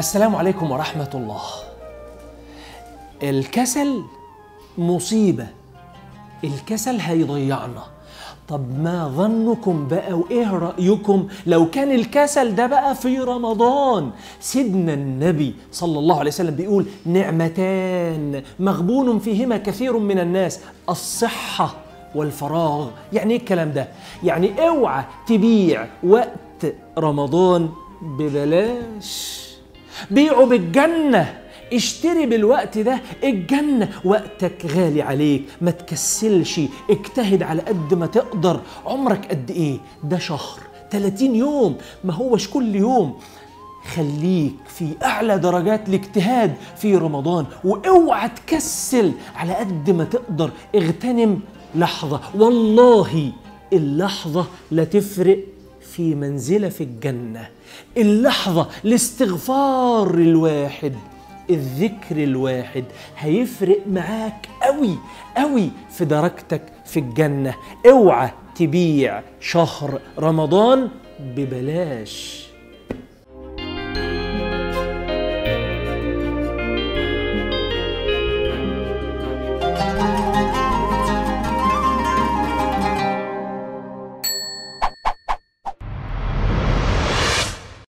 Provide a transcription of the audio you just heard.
السلام عليكم ورحمة الله. الكسل مصيبة. الكسل هيضيعنا. طب ما ظنكم بقى وايه رأيكم لو كان الكسل ده بقى في رمضان سيدنا النبي صلى الله عليه وسلم بيقول نعمتان مغبون فيهما كثير من الناس الصحة والفراغ يعني ايه الكلام ده يعني اوعى تبيع وقت رمضان ببلاش بيعوا بالجنة اشتري بالوقت ده الجنة وقتك غالي عليك ما تكسلش اجتهد على قد ما تقدر عمرك قد ايه ده شهر 30 يوم ما هوش كل يوم خليك في اعلى درجات الاجتهاد في رمضان واوعى تكسل على قد ما تقدر اغتنم لحظة والله اللحظة لا تفرق في منزلة في الجنة اللحظة الاستغفار الواحد الذكر الواحد هيفرق معاك قوي قوي في درجتك في الجنة اوعى تبيع شهر رمضان ببلاش